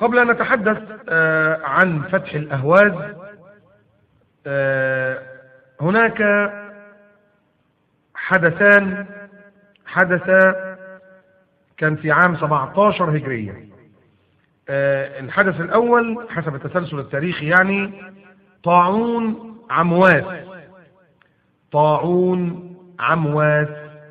قبل أن نتحدث آه، عن فتح الأهواز آه، هناك حدثان حدثا كان في عام 17 هجرية آه، الحدث الأول حسب التسلسل التاريخي يعني طاعون عمواس طاعون عمواس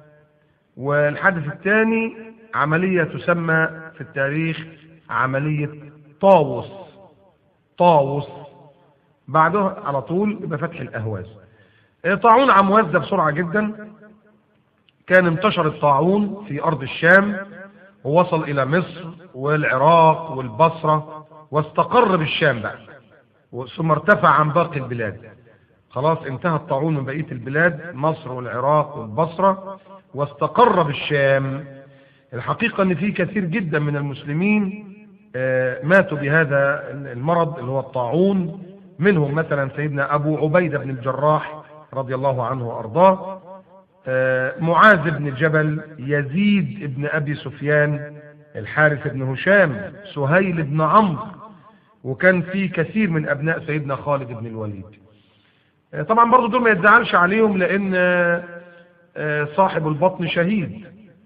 والحدث الثاني عملية تسمى في التاريخ عملية طاووس طاووس بعدها على طول يبقى فتح الأهواز آه، طاعون عمواس ده بسرعة جدا كان انتشر الطاعون في أرض الشام ووصل إلى مصر والعراق والبصرة واستقر بالشام بقى ثم ارتفع عن باقي البلاد خلاص انتهى الطاعون من بقية البلاد مصر والعراق والبصرة واستقر بالشام الحقيقة ان في كثير جدا من المسلمين آه، ماتوا بهذا المرض اللي هو الطاعون منهم مثلا سيدنا ابو عبيدة بن الجراح رضي الله عنه وارضاه آه، معاذ بن جبل يزيد بن ابي سفيان الحارث بن هشام سهيل بن عمرو وكان في كثير من ابناء سيدنا خالد بن الوليد آه، طبعا برضو دول ما يتزعلش عليهم لان آه، صاحب البطن شهيد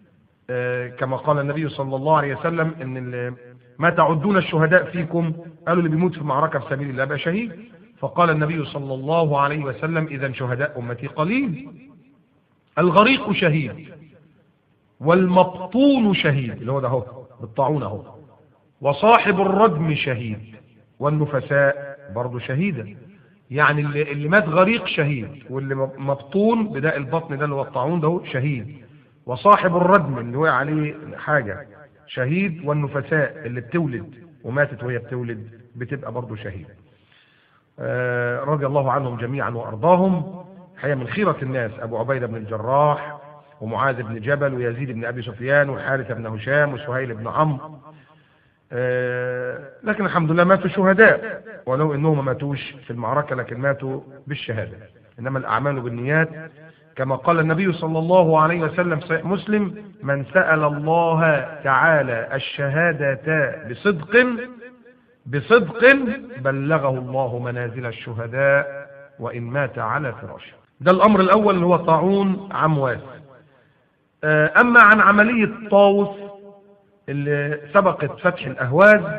كما قال النبي صلى الله عليه وسلم ان ما تعدون الشهداء فيكم قالوا اللي بيموت في معركة في سبيل الله بقى شهيد فقال النبي صلى الله عليه وسلم اذا شهداء امتي قليل الغريق شهيد والمبطون شهيد اللي هو ده اهو بالطاعون اهو وصاحب الردم شهيد والنفساء برضه شهيدا يعني اللي, اللي مات غريق شهيد واللي مبطون بداء البطن ده اللي هو الطاعون ده هو شهيد وصاحب الردم اللي وقع عليه حاجة شهيد والنفساء اللي بتولد وماتت وهي بتولد بتبقى برضه شهيد آه رضي الله عنهم جميعا وأرضاهم حقيقة من خيرة الناس أبو عبيدة بن الجراح ومعاذ بن جبل ويزيد بن أبي سفيان والحارث بن هشام وسهيل بن عمرو آه لكن الحمد لله ماتوا شهداء ولو انهم ما ماتوش في المعركة لكن ماتوا بالشهادة انما الاعمال بالنيات كما قال النبي صلى الله عليه وسلم صحيح مسلم من سأل الله تعالى الشهادة بصدق بصدق بلغه الله منازل الشهداء وإن مات على فراشه ده الأمر الأول اللي هو طاعون عمواس أما عن عملية طاووس اللي سبقت فتح الأهواز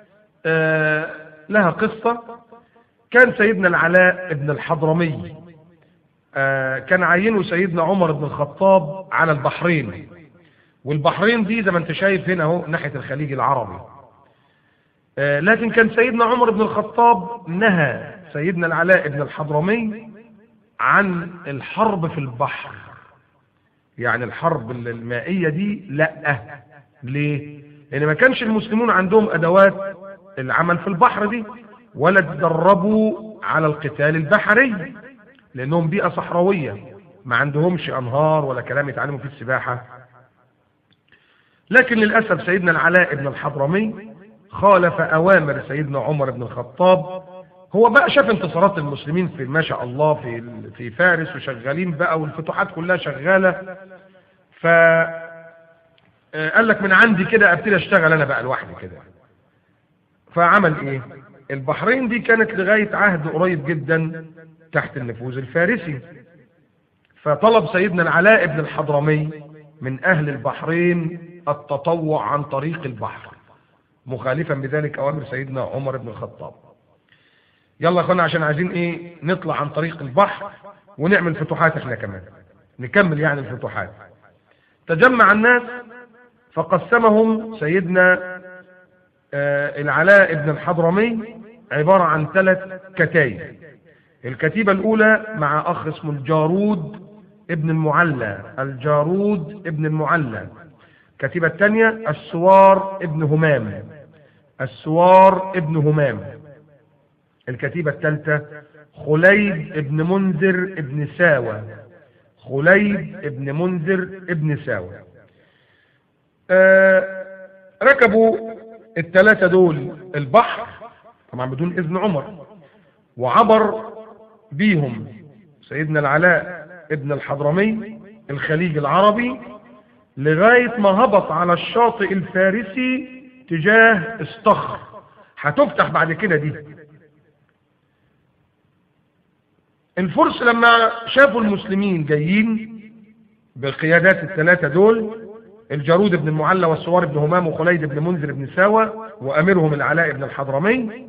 لها قصة كان سيدنا العلاء ابن الحضرمي كان عينه سيدنا عمر بن الخطاب على البحرين والبحرين دي زي ما انت شايف هنا اهو ناحية الخليج العربي لكن كان سيدنا عمر بن الخطاب نهى سيدنا العلاء بن الحضرمي عن الحرب في البحر يعني الحرب المائية دي لا ليه لان ما كانش المسلمون عندهم ادوات العمل في البحر دي ولا تدربوا على القتال البحري لانهم بيئة صحراوية ما عندهمش انهار ولا كلام يتعلموا فيه السباحة لكن للأسف سيدنا العلاء بن الحضرمي خالف أوامر سيدنا عمر بن الخطاب هو بقى شاف انتصارات المسلمين في ما شاء الله في في فارس وشغالين بقى والفتوحات كلها شغاله ف قال لك من عندي كده ابتدي اشتغل انا بقى لوحدي كده فعمل ايه البحرين دي كانت لغايه عهد قريب جدا تحت النفوذ الفارسي فطلب سيدنا العلاء بن الحضرمي من اهل البحرين التطوع عن طريق البحر مخالفا بذلك اوامر سيدنا عمر بن الخطاب يلا يا اخوانا عشان عايزين ايه نطلع عن طريق البحر ونعمل فتوحات احنا كمان نكمل يعني الفتوحات تجمع الناس فقسمهم سيدنا آه العلاء بن الحضرمي عبارة عن ثلاث كتايب الكتيبة الأولى مع أخ اسمه الجارود ابن المعلى الجارود ابن المعلى الكتيبة الثانية السوار ابن همام السوار ابن همام الكتيبة الثالثة خليد ابن منذر ابن ساوى خليد ابن منذر ابن ساوى آه ركبوا الثلاثة دول البحر طبعا بدون إذن عمر وعبر بيهم سيدنا العلاء ابن الحضرمي الخليج العربي لغاية ما هبط على الشاطئ الفارسي تجاه استخر هتفتح بعد كده دي الفرس لما شافوا المسلمين جايين بالقيادات الثلاثة دول الجارود بن المعلى والسوار بن همام وخليد بن منذر بن ساوى وأميرهم العلاء بن الحضرمي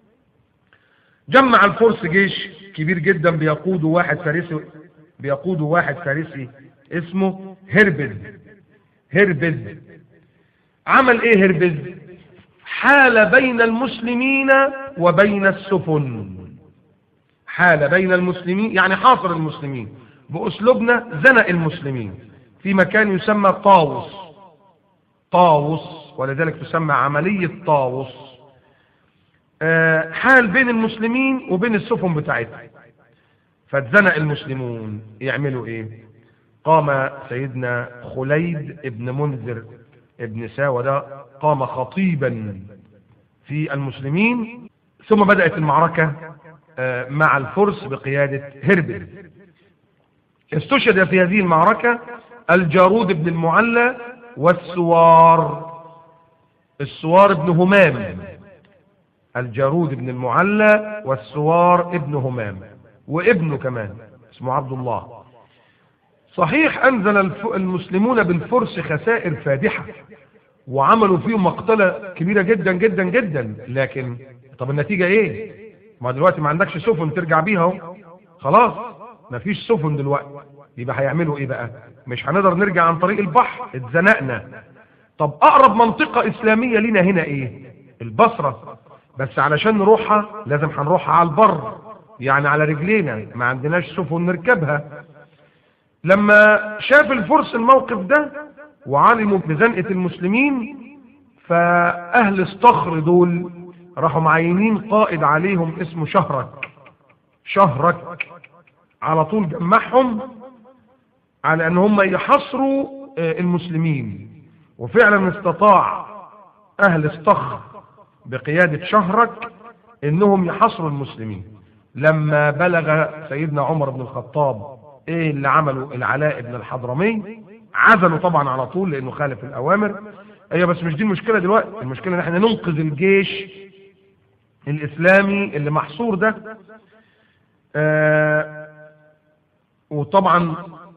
جمع الفرس جيش كبير جدا بيقوده واحد فارسي بيقوده واحد فارسي اسمه هربز هربز عمل ايه هربز حال بين المسلمين وبين السفن حال بين المسلمين يعني حاصر المسلمين بأسلوبنا زنق المسلمين في مكان يسمى طاوس طاوس ولذلك تسمى عملية طاوس آه، حال بين المسلمين وبين السفن بتاعتها فاتزنق المسلمون يعملوا ايه قام سيدنا خليد ابن منذر ابن ساوى ده قام خطيبا في المسلمين ثم بدأت المعركة آه، مع الفرس بقيادة هربل استشهد في هذه المعركة الجارود بن المعلى والسوار السوار بن همام الجارود بن المعلى والسوار ابن همام وابنه كمان اسمه عبد الله صحيح أنزل الف- المسلمون بالفرس خسائر فادحة وعملوا فيهم مقتلة كبيرة جدا جدا جدا لكن طب النتيجة ايه ما دلوقتي ما عندكش سفن ترجع بيها اهو خلاص ما فيش سفن دلوقتي يبقى هيعملوا ايه بقى مش هنقدر نرجع عن طريق البحر اتزنقنا طب اقرب منطقة اسلامية لنا هنا ايه البصرة بس علشان نروحها لازم هنروحها على البر يعني على رجلينا ما عندناش سفن نركبها لما شاف الفرس الموقف ده وعلموا بزنقة المسلمين فأهل الصخر دول راحوا معينين قائد عليهم اسمه شهرك شهرك على طول جمعهم على ان هم يحصروا آه، المسلمين وفعلا استطاع اهل الصخر بقيادة شهرك انهم يحصروا المسلمين لما بلغ سيدنا عمر بن الخطاب ايه اللي عمله العلاء بن الحضرمي عزلوا طبعا على طول لانه خالف الاوامر ايوه بس مش دي المشكله دلوقتي المشكله ان احنا ننقذ الجيش الاسلامي اللي محصور ده آه وطبعا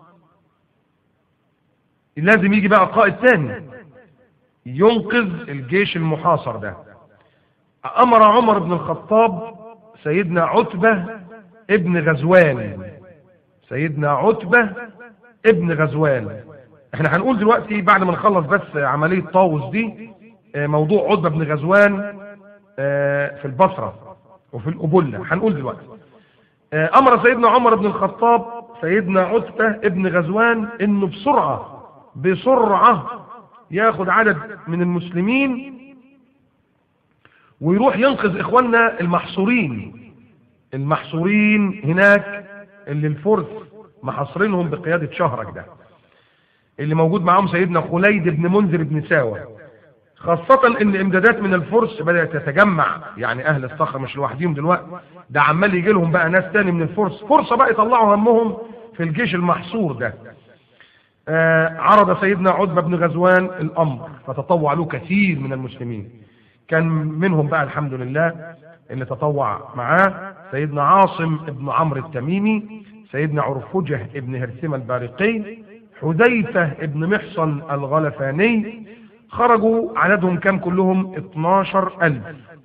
لازم يجي بقى قائد تاني ينقذ الجيش المحاصر ده امر عمر بن الخطاب سيدنا عتبة ابن غزوان سيدنا عتبة ابن غزوان احنا هنقول دلوقتي بعد ما نخلص بس عملية طاووس دي آه، موضوع عتبة بن غزوان آه، في البصرة وفي القبلة هنقول دلوقتي آه، امر سيدنا عمر بن الخطاب سيدنا عتبة ابن غزوان انه بسرعة بسرعة ياخد عدد من المسلمين ويروح ينقذ اخواننا المحصورين المحصورين هناك اللي الفرس محاصرينهم بقيادة شهرك ده اللي موجود معاهم سيدنا خليد بن منذر بن ساوى خاصة ان امدادات من الفرس بدأت تتجمع يعني اهل الصخر مش لوحديهم دلوقتي ده عمال يجي لهم بقى ناس تاني من الفرس فرصة بقى يطلعوا همهم في الجيش المحصور ده آه عرض سيدنا عتبة بن غزوان الامر فتطوع له كثير من المسلمين كان منهم بقى الحمد لله اللي تطوع معاه سيدنا عاصم بن عمرو التميمي سيدنا عرفجة بن هرثمة البارقي حذيفة بن محصن الغلفاني خرجوا عددهم كام كلهم 12000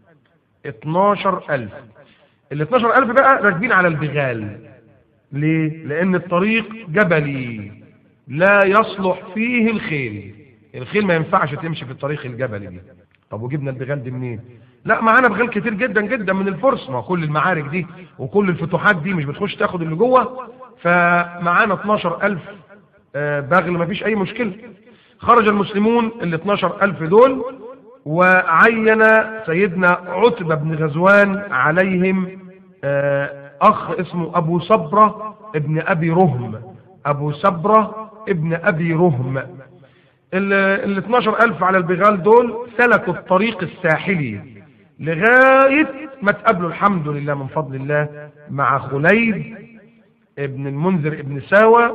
12000 ال 12000 بقى راكبين على البغال ليه؟ لأن الطريق جبلي لا يصلح فيه الخيل الخيل ما ينفعش تمشي في الطريق الجبلي دي طب وجبنا البغال دي منين لا معانا بغال كتير جدا جدا من الفرس ما كل المعارك دي وكل الفتوحات دي مش بتخش تاخد اللي جوه فمعانا 12000 آه، بغل ما فيش اي مشكلة خرج المسلمون ال 12000 دول وعين سيدنا عتبة بن غزوان عليهم آه، اخ اسمه ابو صبرة ابن ابي رهم ابو صبرة ابن ابي رهم ال ال 12000 على البغال دول سلكوا الطريق الساحلي لغاية ما تقابلوا الحمد لله من فضل الله مع خليد ابن المنذر ابن ساوى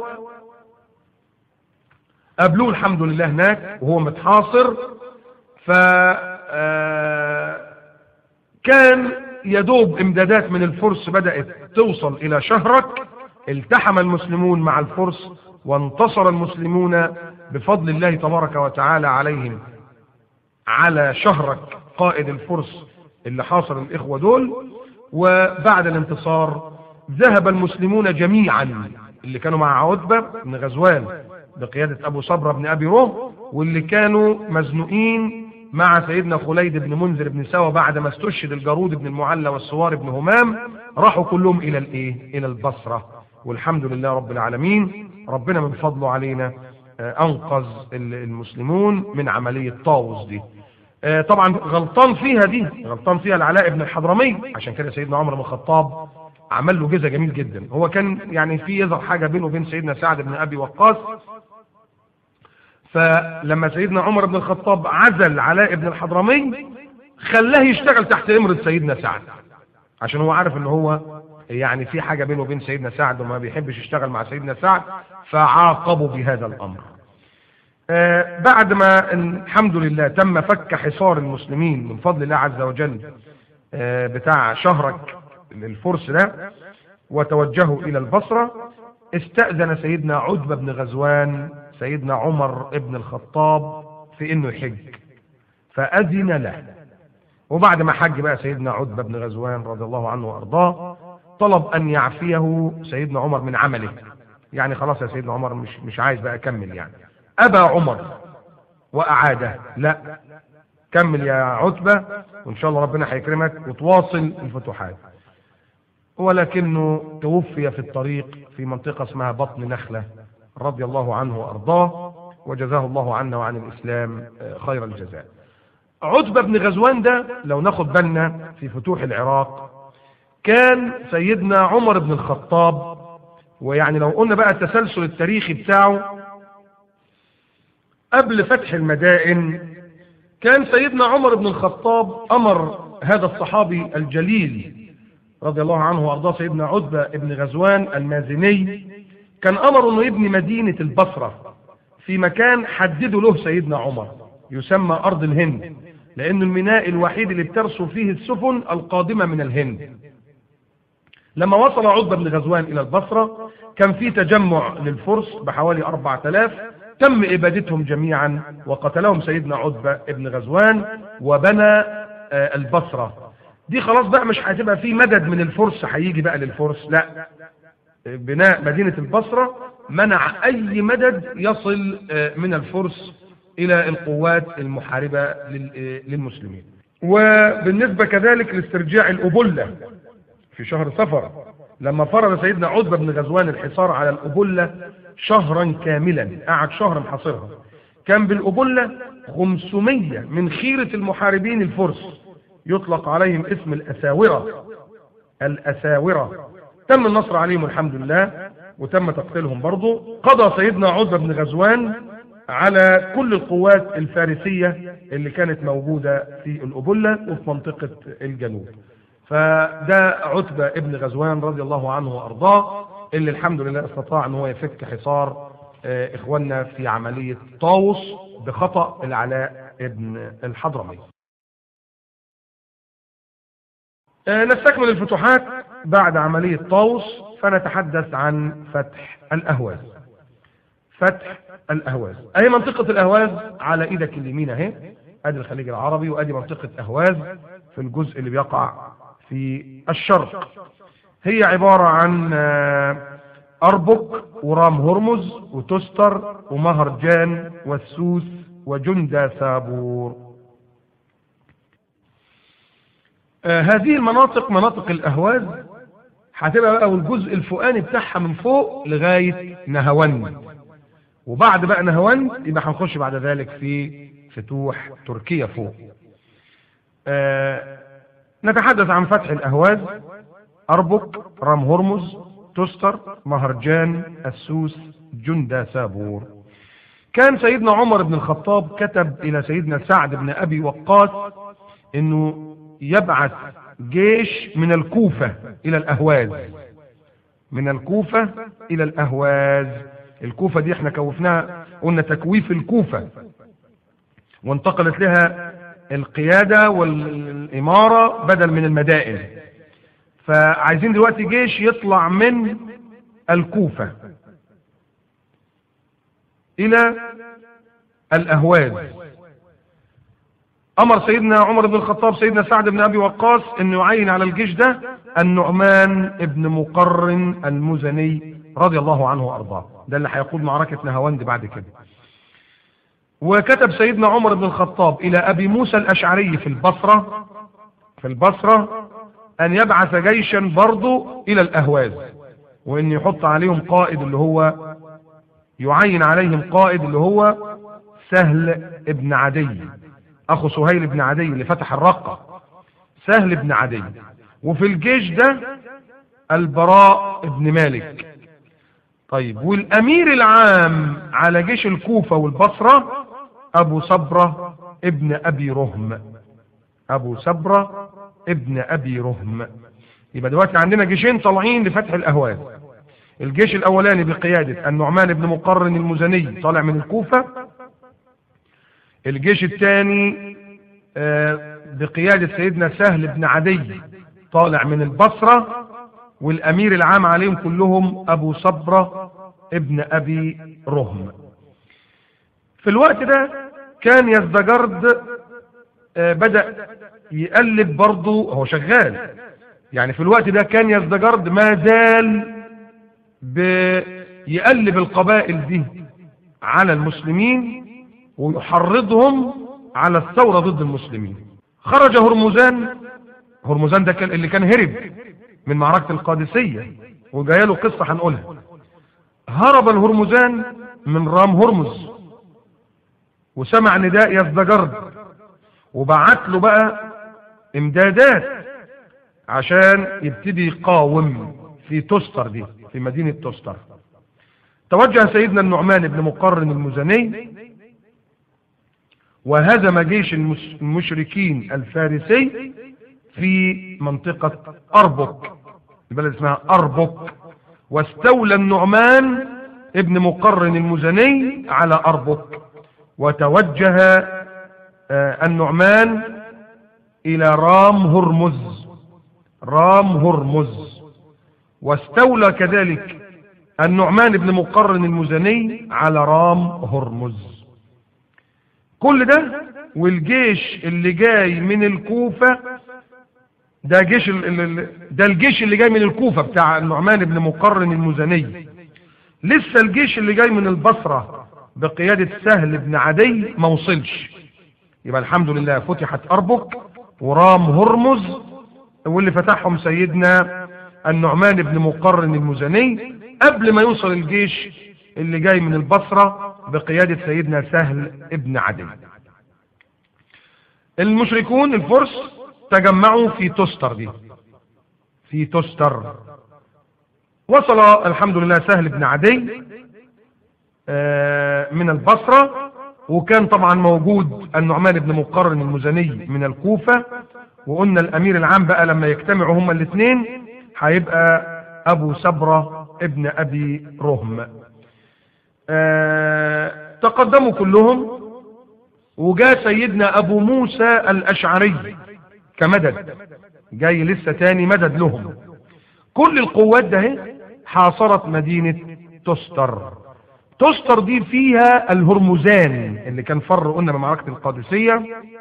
قابلوه الحمد لله هناك وهو متحاصر ف آه، كان يدوب امدادات من الفرس بدأت توصل الى شهرك التحم المسلمون مع الفرس وانتصر المسلمون بفضل الله تبارك وتعالى عليهم على شهرك قائد الفرس اللي حاصر الاخوة دول وبعد الانتصار ذهب المسلمون جميعا اللي كانوا مع عتبة بن غزوان بقيادة ابو صبرة بن ابي روم واللي كانوا مزنوقين مع سيدنا خليد بن منذر بن سوا بعد ما استشهد الجارود بن المعلى والسوار بن همام راحوا كلهم الى الايه الى البصرة والحمد لله رب العالمين ربنا من فضله علينا انقذ المسلمون من عملية طاووس دي طبعا غلطان فيها دي غلطان فيها العلاء بن الحضرمي عشان كده سيدنا عمر بن الخطاب عمل له جزء جميل جدا هو كان يعني في يظهر حاجة بينه وبين سيدنا سعد بن ابي وقاص فلما سيدنا عمر بن الخطاب عزل علاء بن الحضرمي خلاه يشتغل تحت امرة سيدنا سعد عشان هو عارف ان هو يعني في حاجة بينه وبين سيدنا سعد وما بيحبش يشتغل مع سيدنا سعد فعاقبوا بهذا الامر آه بعد ما الحمد لله تم فك حصار المسلمين من فضل الله عز وجل آه بتاع شهرك الفرس ده وتوجهوا الى البصرة استأذن سيدنا عتبة بن غزوان سيدنا عمر بن الخطاب في انه يحج فاذن له وبعد ما حج بقى سيدنا عتبة بن غزوان رضي الله عنه وارضاه طلب ان يعفيه سيدنا عمر من عمله يعني خلاص يا سيدنا عمر مش مش عايز بقى اكمل يعني ابى عمر واعاده لا كمل يا عتبة وان شاء الله ربنا هيكرمك وتواصل الفتوحات ولكنه توفي في الطريق في منطقة اسمها بطن نخلة رضي الله عنه وارضاه وجزاه الله عنا وعن الاسلام خير الجزاء عتبة بن غزوان ده لو ناخد بالنا في فتوح العراق كان سيدنا عمر بن الخطاب ويعني لو قلنا بقى التسلسل التاريخي بتاعه قبل فتح المدائن كان سيدنا عمر بن الخطاب امر هذا الصحابي الجليل رضي الله عنه وارضاه سيدنا عتبة بن غزوان المازني كان امر انه يبني مدينة البصرة في مكان حدده له سيدنا عمر يسمى ارض الهند لان الميناء الوحيد اللي بترسو فيه السفن القادمة من الهند لما وصل عتبة بن غزوان الى البصرة كان في تجمع للفرس بحوالي 4000 تم ابادتهم جميعا وقتلهم سيدنا عتبة بن غزوان وبنى البصرة دي خلاص بقى مش هتبقى في مدد من الفرس هيجي بقى للفرس لا بناء مدينة البصرة منع أي مدد يصل من الفرس إلى القوات المحاربة للمسلمين وبالنسبة كذلك لاسترجاع الأبلة في شهر صفر لما فرض سيدنا عتبة بن غزوان الحصار على الأبلة شهرا كاملا قعد شهر محاصرها كان بالأبلة 500 من خيرة المحاربين الفرس يطلق عليهم اسم الأساورة الأساورة تم النصر عليهم الحمد لله وتم تقتيلهم برضه قضى سيدنا عتبة بن غزوان على كل القوات الفارسية اللي كانت موجودة في الأبلة وفي منطقة الجنوب فده عتبة ابن غزوان رضي الله عنه وأرضاه اللي الحمد لله استطاع ان هو يفك حصار اخواننا في عملية طاووس بخطأ العلاء ابن الحضرمي نستكمل الفتوحات بعد عملية طاووس فنتحدث عن فتح الأهواز فتح الأهواز أهي منطقة الأهواز على إيدك اليمين أهي أدي الخليج العربي وأدي منطقة أهواز في الجزء اللي بيقع في الشرق هي عبارة عن أربك ورام هرمز وتستر ومهرجان والسوس وجندى سابور آه هذه المناطق مناطق الأهواز هتبقى بقى والجزء الفوقاني بتاعها من فوق لغاية نهاوند وبعد بقى نهاوند يبقى هنخش بعد ذلك في فتوح تركيا فوق آه نتحدث عن فتح الأهواز أربك رام هرمز تستر مهرجان السوس جندى سابور كان سيدنا عمر بن الخطاب كتب إلى سيدنا سعد بن أبي وقاص أنه يبعث جيش من الكوفة إلى الأهواز من الكوفة إلى الأهواز الكوفة دي احنا كوفناها قلنا تكويف الكوفة وانتقلت لها القيادة والإمارة بدل من المدائن فعايزين دلوقتي جيش يطلع من الكوفة إلى الأهواز أمر سيدنا عمر بن الخطاب سيدنا سعد بن أبي وقاص أنه يعين على الجيش ده النعمان بن مقرن المزني رضي الله عنه وأرضاه ده اللي هيقود معركة نهاوند بعد كده وكتب سيدنا عمر بن الخطاب إلى أبي موسى الأشعري في البصرة في البصرة أن يبعث جيشا برضه إلى الأهواز وأن يحط عليهم قائد اللي هو يعين عليهم قائد اللي هو سهل ابن عدي أخو سهيل بن عدي اللي فتح الرقة سهل بن عدي وفي الجيش ده البراء بن مالك طيب والأمير العام على جيش الكوفة والبصرة أبو صبرة ابن أبي رهم أبو صبرة ابن أبي رهم يبقى دلوقتي عندنا جيشين طالعين لفتح الأهواز الجيش الأولاني بقيادة النعمان بن مقرن المزني طالع من الكوفة الجيش الثاني بقيادة سيدنا سهل بن عدي طالع من البصرة والأمير العام عليهم كلهم أبو صبرة ابن أبي رهم في الوقت ده كان يزدجرد بدأ يقلب برضه هو شغال يعني في الوقت ده كان يزدجرد ما زال بيقلب القبائل دي على المسلمين ويحرضهم على الثورة ضد المسلمين خرج هرمزان هرمزان ده كان اللي كان هرب من معركة القادسية وجايله قصة هنقولها هرب الهرمزان من رام هرمز وسمع نداء يزدجرد وبعت له بقى امدادات عشان يبتدي يقاوم في تستر دي في مدينة تستر توجه سيدنا النعمان بن مقرن المزني وهزم جيش المشركين الفارسي في منطقة أربك البلد اسمها أربك واستولى النعمان ابن مقرن المزني على أربك وتوجه النعمان إلى رام هرمز رام هرمز واستولى كذلك النعمان بن مقرن المزني على رام هرمز كل ده والجيش اللي جاي من الكوفة ده جيش ده الجيش اللي جاي من الكوفة بتاع النعمان بن مقرن المزني لسه الجيش اللي جاي من البصرة بقيادة سهل بن عدي ما وصلش يبقى الحمد لله فتحت أربك ورام هرمز واللي فتحهم سيدنا النعمان بن مقرن المزني قبل ما يوصل الجيش اللي جاي من البصرة بقيادة سيدنا سهل ابن عدي المشركون الفرس تجمعوا في تستر دي في تستر وصل الحمد لله سهل بن عدي من البصرة وكان طبعا موجود النعمان بن مقرن المزني من الكوفة وقلنا الامير العام بقى لما يجتمعوا هما الاثنين هيبقى ابو سبرة ابن ابي رهم أه تقدموا كلهم وجاء سيدنا ابو موسى الاشعري كمدد جاي لسه تاني مدد لهم كل القوات ده حاصرت مدينة تستر تستر دي فيها الهرمزان اللي كان فر قلنا بمعركة القادسية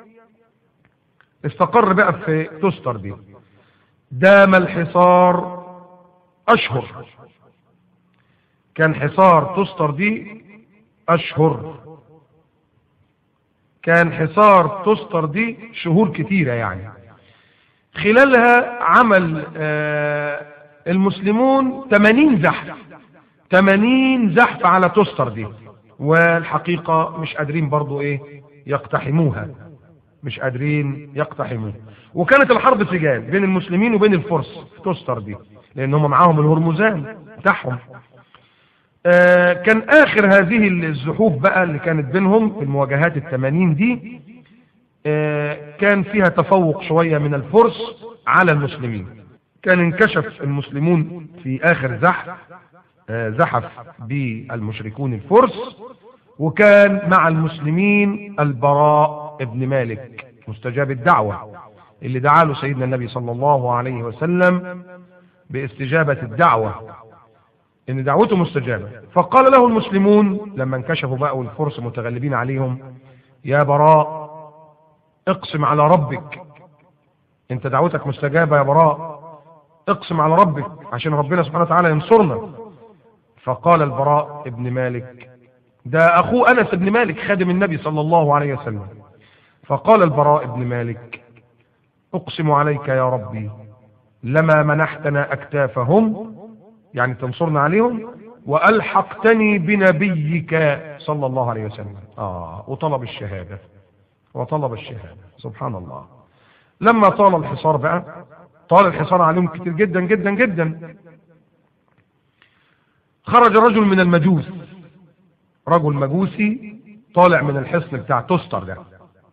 استقر بقى في تستر دي دام الحصار اشهر كان حصار تستر دي اشهر كان حصار تستر دي شهور كتيرة يعني خلالها عمل آه المسلمون 80 زحف 80 زحف على تستر دي والحقيقة مش قادرين برضو ايه يقتحموها مش قادرين يقتحموها وكانت الحرب سجال بين المسلمين وبين الفرس في تستر دي لان هم معاهم الهرمزان بتاعهم آه كان اخر هذه الزحوف بقى اللي كانت بينهم في المواجهات الثمانين دي آه كان فيها تفوق شوية من الفرس على المسلمين كان انكشف المسلمون في اخر زحف آه زحف بالمشركون الفرس وكان مع المسلمين البراء ابن مالك مستجاب الدعوة اللي دعا له سيدنا النبي صلى الله عليه وسلم باستجابة الدعوة ان دعوته مستجابة فقال له المسلمون لما انكشفوا بقى والفرس متغلبين عليهم يا براء اقسم على ربك انت دعوتك مستجابة يا براء اقسم على ربك عشان ربنا سبحانه وتعالى ينصرنا فقال البراء ابن مالك ده اخوه انس بن مالك خادم النبي صلى الله عليه وسلم فقال البراء ابن مالك اقسم عليك يا ربي لما منحتنا اكتافهم يعني تنصرنا عليهم والحقتني بنبيك صلى الله عليه وسلم اه وطلب الشهاده وطلب الشهاده سبحان الله لما طال الحصار بقى طال الحصار عليهم كتير جدا جدا جدا خرج رجل من المجوس رجل مجوسي طالع من الحصن بتاع تستر ده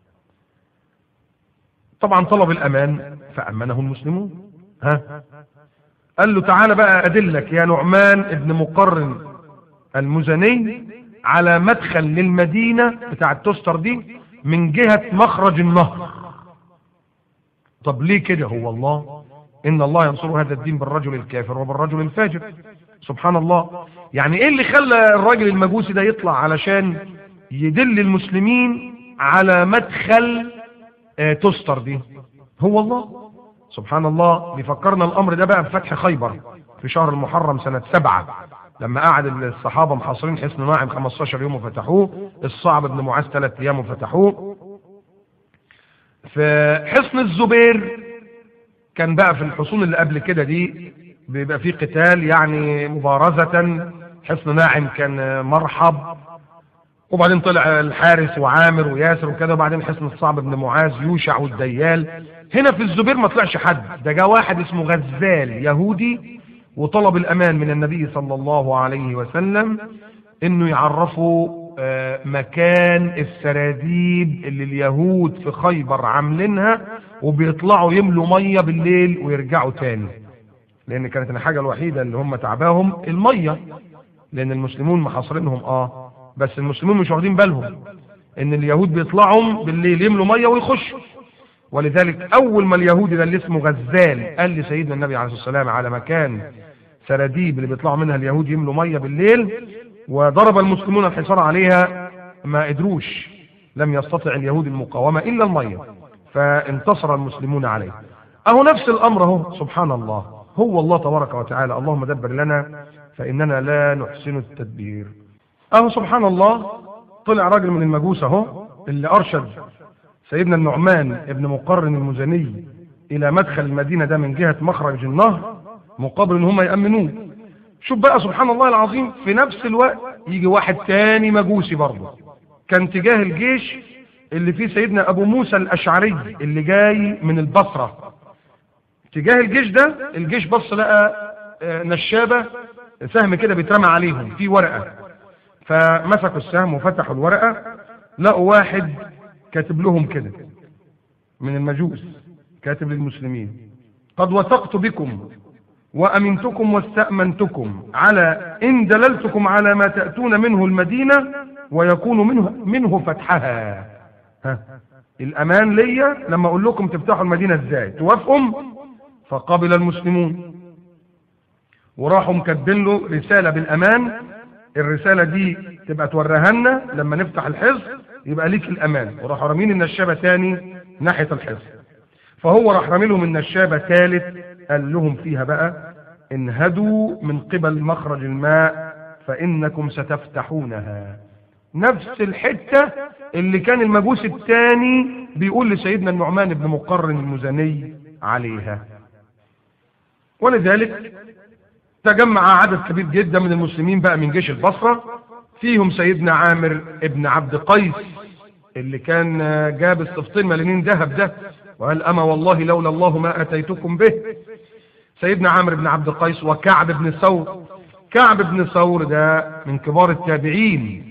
طبعا طلب الامان فامنه المسلمون ها قال له تعالى بقى ادلك يا نعمان ابن مقرن المزني على مدخل للمدينة بتاع التستر دي من جهة مخرج النهر طب ليه كده هو الله ان الله ينصر هذا الدين بالرجل الكافر وبالرجل الفاجر سبحان الله يعني ايه اللي خلى الراجل المجوسي ده يطلع علشان يدل المسلمين على مدخل آه تستر دي هو الله سبحان الله بيفكرنا الامر ده بقى في فتح خيبر في شهر المحرم سنة سبعة لما قعد الصحابة محاصرين حصن ناعم 15 يوم وفتحوه الصعب بن معاذ ثلاث ايام وفتحوه في حصن الزبير كان بقى في الحصون اللي قبل كده دي بيبقى فيه قتال يعني مبارزة حصن ناعم كان مرحب وبعدين طلع الحارس وعامر وياسر وكده وبعدين حصن الصعب بن معاذ يوشع والديال هنا في الزبير ما طلعش حد ده جه واحد اسمه غزال يهودي وطلب الامان من النبي صلى الله عليه وسلم انه يعرفوا مكان السراديب اللي اليهود في خيبر عاملينها وبيطلعوا يملوا ميه بالليل ويرجعوا تاني لان كانت الحاجه الوحيده اللي هم تعباهم الميه لان المسلمون محاصرينهم اه بس المسلمون مش واخدين بالهم ان اليهود بيطلعوا بالليل يملوا ميه ويخشوا ولذلك اول ما اليهودي ده اللي اسمه غزال قال لسيدنا النبي عليه الصلاه والسلام على مكان سراديب اللي بيطلعوا منها اليهود يملوا ميه بالليل وضرب المسلمون الحصار عليها ما قدروش لم يستطع اليهود المقاومه الا الميه فانتصر المسلمون عليه اهو نفس الامر اهو سبحان الله هو الله تبارك وتعالى اللهم دبر لنا فاننا لا نحسن التدبير اهو سبحان الله طلع راجل من المجوس اهو اللي ارشد سيدنا النعمان ابن مقرن المزني الى مدخل المدينه ده من جهه مخرج النهر مقابل ان هم يامنوه شوف بقى سبحان الله العظيم في نفس الوقت يجي واحد تاني مجوسي برضه كان تجاه الجيش اللي فيه سيدنا ابو موسى الاشعري اللي جاي من البصره تجاه الجيش ده الجيش بص لقى نشابه سهم كده بيترمى عليهم في ورقه فمسكوا السهم وفتحوا الورقه لقوا واحد كاتب لهم كده من المجوس كاتب للمسلمين قد وثقت بكم وأمنتكم واستأمنتكم على إن دللتكم على ما تأتون منه المدينة ويكون منه, منه فتحها ها. الأمان ليا لما أقول لكم تفتحوا المدينة إزاي توافقوا فقبل المسلمون وراحوا مكدين له رسالة بالأمان الرسالة دي تبقى توريها لنا لما نفتح الحزب يبقى ليك الأمان وراحوا رامين النشابة تاني ناحية الحزب فهو راح رامي لهم النشابة ثالث قال لهم فيها بقى انهدوا من قبل مخرج الماء فإنكم ستفتحونها نفس الحتة اللي كان المجوس الثاني بيقول لسيدنا النعمان بن مقرن المزني عليها ولذلك تجمع عدد كبير جدا من المسلمين بقى من جيش البصرة فيهم سيدنا عامر ابن عبد قيس اللي كان جاب الصفتين مليانين ذهب ده وقال أما والله لولا الله ما أتيتكم به سيدنا عامر بن عبد القيس وكعب بن ثور كعب بن ثور ده من كبار التابعين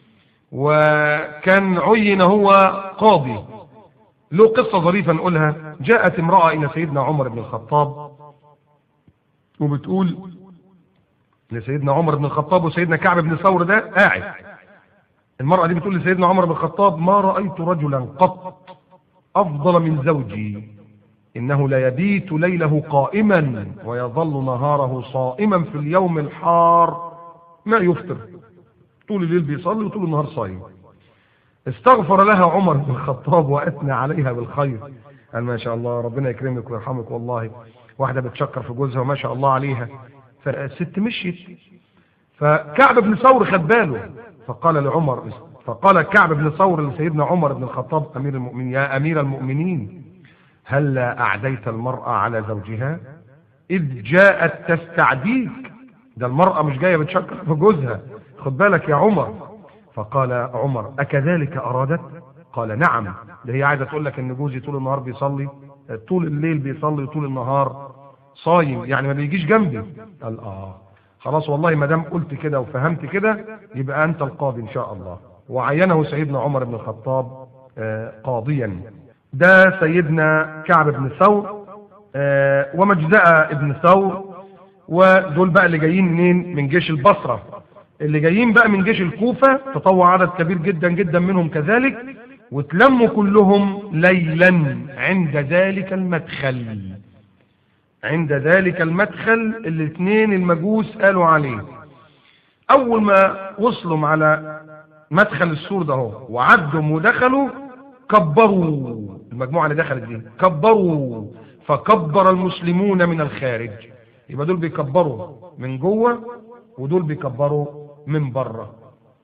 وكان عين هو قاضي له قصة ظريفة نقولها جاءت امرأة إلى سيدنا عمر بن الخطاب وبتقول لسيدنا عمر بن الخطاب وسيدنا كعب بن ثور ده قاعد المرأة دي بتقول لسيدنا عمر بن الخطاب ما رأيت رجلا قط أفضل من زوجي إنه لا يبيت ليله قائما ويظل نهاره صائما في اليوم الحار ما يفطر طول الليل بيصلي وطول النهار صايم استغفر لها عمر بن الخطاب وأثنى عليها بالخير قال ما شاء الله ربنا يكرمك ويرحمك والله واحدة بتشكر في جوزها وما شاء الله عليها فالست مشيت فكعب بن ثور خد باله فقال لعمر فقال كعب بن ثور لسيدنا عمر بن الخطاب أمير المؤمنين يا أمير المؤمنين هلا أعديت المرأة على زوجها إذ جاءت تستعديك ده المرأة مش جاية بتشكر في جوزها خد بالك يا عمر فقال عمر أكذلك أرادت قال نعم ده هي عايزة تقول لك إن جوزي طول النهار بيصلي طول الليل بيصلي وطول النهار صايم يعني ما بيجيش جنبي قال آه خلاص والله ما دام قلت كده وفهمت كده يبقى أنت القاضي إن شاء الله وعينه سيدنا عمر بن الخطاب آه قاضيا ده سيدنا كعب بن ثور آه ومجزأة ابن ثور ودول بقى اللي جايين منين من جيش البصرة اللي جايين بقى من جيش الكوفة تطوع عدد كبير جدا جدا منهم كذلك وتلموا كلهم ليلا عند ذلك المدخل عند ذلك المدخل الاثنين المجوس قالوا عليه اول ما وصلوا على مدخل السور ده هو وعدوا ودخلوا كبروا المجموعة اللي دخلت دي كبروا فكبر المسلمون من الخارج يبقى دول بيكبروا من جوه ودول بيكبروا من بره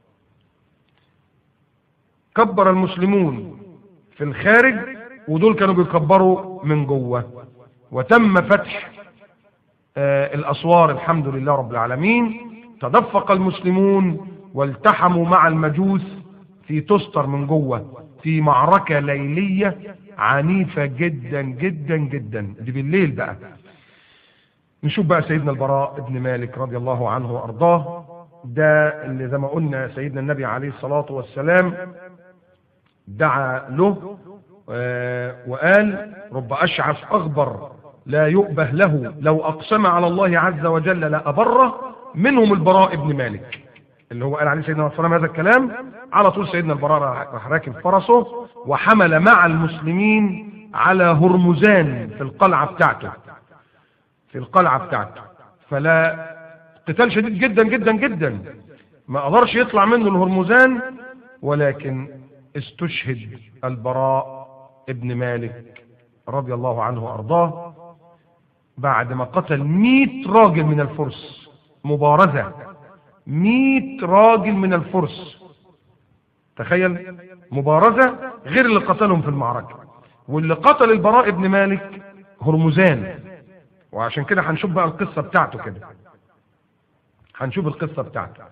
كبر المسلمون في الخارج ودول كانوا بيكبروا من جوه وتم فتح آه الأسوار الحمد لله رب العالمين تدفق المسلمون والتحموا مع المجوس في تستر من جوه في معركة ليلية عنيفة جدا جدا جدا دي بالليل بقى نشوف بقى سيدنا البراء ابن مالك رضي الله عنه وارضاه ده اللي زي ما قلنا سيدنا النبي عليه الصلاة والسلام دعا له وقال رب أشعث أغبر لا يؤبه له لو أقسم على الله عز وجل لأبره منهم البراء ابن مالك اللي هو قال عليه سيدنا صلى الله عليه وسلم هذا الكلام على طول سيدنا البراء راح راكب فرسه وحمل مع المسلمين على هرمزان في القلعة بتاعته في القلعة بتاعته فلا قتال شديد جدا جدا جدا ما قدرش يطلع منه الهرمزان ولكن استشهد البراء ابن مالك رضي الله عنه وارضاه بعد ما قتل مئة راجل من الفرس مبارزة مئة راجل من الفرس تخيل مبارزة غير اللي قتلهم في المعركة واللي قتل البراء ابن مالك هرمزان وعشان كده هنشوف بقى القصة بتاعته كده هنشوف القصة بتاعته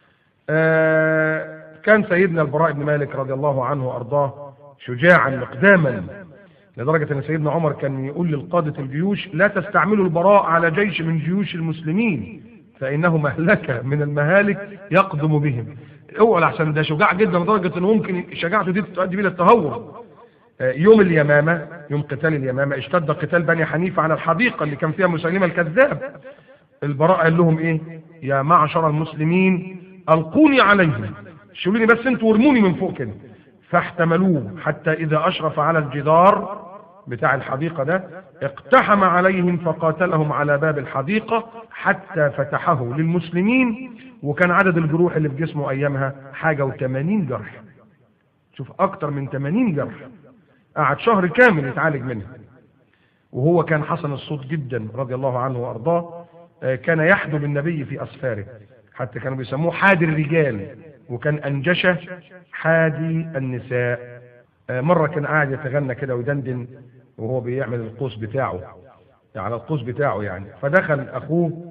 آه كان سيدنا البراء بن مالك رضي الله عنه وارضاه شجاعا مقداما لدرجة ان سيدنا عمر كان يقول للقادة الجيوش لا تستعملوا البراء على جيش من جيوش المسلمين فانه مهلكة من المهالك يقدم بهم اوعى عشان ده شجاع جدا لدرجة انه ممكن شجاعته دي تؤدي بيه للتهور يوم اليمامة يوم قتال اليمامة اشتد قتال بني حنيفة على الحديقة اللي كان فيها مسيلمة الكذاب البراء قال لهم ايه يا معشر المسلمين القوني عليهم شيلوني بس انتوا ورموني من فوق كده فاحتملوه حتى اذا اشرف على الجدار بتاع الحديقة ده اقتحم عليهم فقاتلهم على باب الحديقة حتى فتحه للمسلمين وكان عدد الجروح اللي في جسمه ايامها حاجة وثمانين جرح شوف اكتر من 80 جرح قعد شهر كامل يتعالج منها وهو كان حسن الصوت جدا رضي الله عنه وارضاه كان يحدو بالنبي في اسفاره حتى كانوا بيسموه حادي الرجال وكان انجشه حادي النساء مره كان قاعد يتغنى كده ويدندن وهو بيعمل القوس بتاعه على القوس بتاعه يعني فدخل اخوه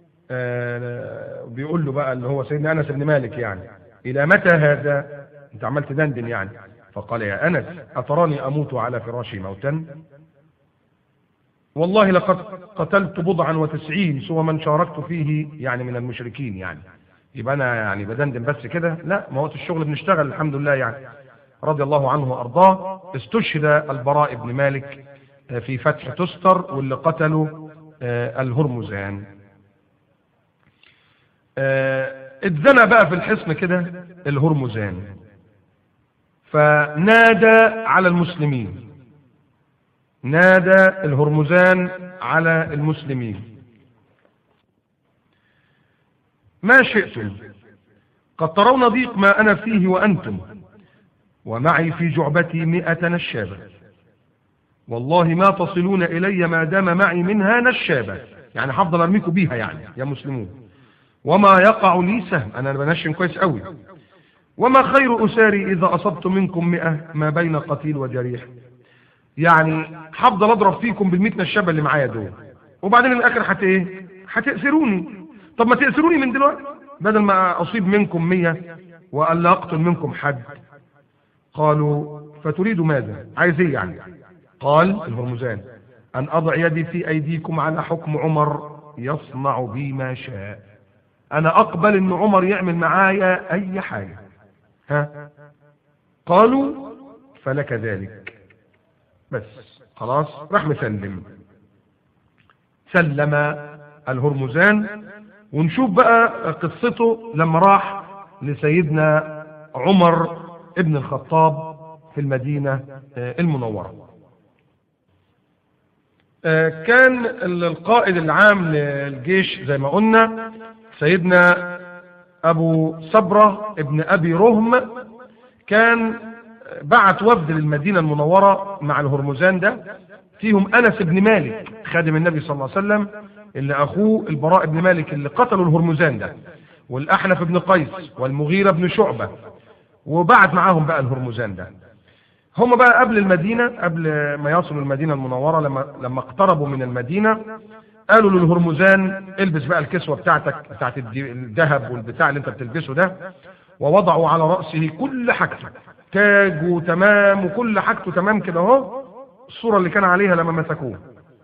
بيقول له بقى اللي هو سيدنا انس بن مالك يعني الى متى هذا انت عمال تدندن يعني فقال يا انس اتراني اموت على فراشي موتا والله لقد قتلت بضعا وتسعين سوى من شاركت فيه يعني من المشركين يعني يبقى انا يعني بدندن بس كده لا ما وقت الشغل بنشتغل الحمد لله يعني رضي الله عنه وارضاه استشهد البراء بن مالك في فتح تستر واللي قتلوا الهرمزان اتزنى بقى في الحصن كده الهرمزان فنادى على المسلمين نادى الهرمزان على المسلمين ما شئتم قد ترون ضيق ما أنا فيه وأنتم ومعي في جعبتي مئة نشابة والله ما تصلون إلي ما دام معي منها نشابة يعني هفضل أرميكم بيها يعني يا مسلمون وما يقع لي سهم أنا بنشن كويس قوي وما خير أساري إذا أصبت منكم مئة ما بين قتيل وجريح يعني هفضل أضرب فيكم بالمئة نشابة اللي معايا دول وبعدين الآخر هت إيه هتأسروني طب ما تأسروني من دلوقتي بدل ما أصيب منكم مية وألا أقتل منكم حد قالوا فتريد ماذا عايز ايه يعني قال الهرمزان أن أضع يدي في أيديكم على حكم عمر يصنع بي ما شاء أنا أقبل أن عمر يعمل معايا أي حاجة ها قالوا فلك ذلك بس خلاص راح مسلم سلم الهرمزان ونشوف بقى قصته لما راح لسيدنا عمر ابن الخطاب في المدينة المنورة كان القائد العام للجيش زي ما قلنا سيدنا أبو صبرة ابن أبي رهم كان بعت وفد للمدينة المنورة مع الهرمزان ده فيهم أنس بن مالك خادم النبي صلى الله عليه وسلم اللي أخوه البراء بن مالك اللي قتلوا الهرمزان ده والأحنف بن قيس والمغيرة بن شعبة وبعت معاهم بقى الهرمزان ده هم بقى قبل المدينة قبل ما يصلوا المدينة المنورة لما لما اقتربوا من المدينة قالوا للهرمزان البس بقى الكسوة بتاعتك بتاعت الذهب والبتاع اللي انت بتلبسه ده ووضعوا على رأسه كل حاجته تاجه تمام وكل حاجته تمام كده اهو الصورة اللي كان عليها لما مسكوه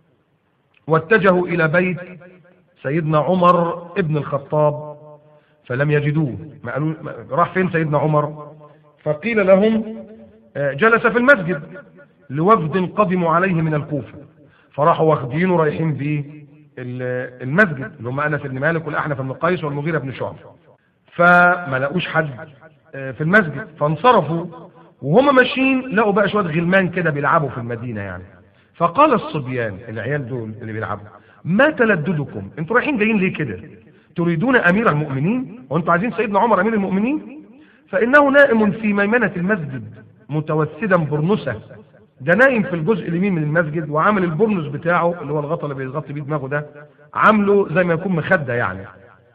واتجهوا إلى بيت سيدنا عمر ابن الخطاب فلم يجدوه ما قالوا راح فين سيدنا عمر فقيل لهم جلس في المسجد لوفد قدموا عليه من الكوفة فراحوا واخدينه رايحين بيه المسجد اللي هم انس بن مالك والاحنف بن قيس والمغيرة بن شعبة فما لقوش حد في المسجد فانصرفوا وهم ماشيين لقوا بقى شويه غلمان كده بيلعبوا في المدينه يعني فقال الصبيان العيال دول اللي بيلعبوا ما تلددكم انتوا رايحين جايين ليه كده تريدون امير المؤمنين وانتوا عايزين سيدنا عمر امير المؤمنين فانه نائم في ميمنه المسجد متوسدا برنسه ده نايم في الجزء اليمين من المسجد وعامل البرنس بتاعه اللي هو الغطا اللي بيغطي بيه دماغه ده عامله زي ما يكون مخده يعني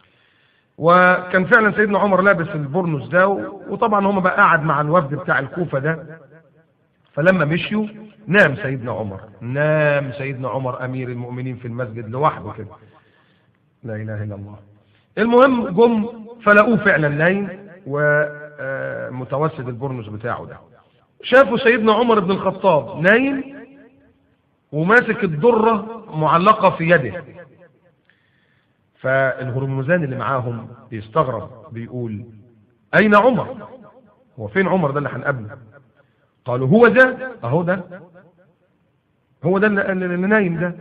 وكان فعلا سيدنا عمر لابس البرنس ده وطبعا هم بقى قاعد مع الوفد بتاع الكوفة ده فلما مشيوا نام سيدنا عمر نام سيدنا عمر أمير المؤمنين في المسجد لوحده كده لا إله إلا الله المهم جم فلقوه فعلا نايم ومتوسد البرنس بتاعه ده شافوا سيدنا عمر بن الخطاب نايم وماسك الدرة معلقة في يده فالهرمزان اللي معاهم بيستغرب بيقول أين عمر هو فين عمر ده اللي هنقابله قالوا هو ده أهو ده هو ده اللي, اللي نايم ده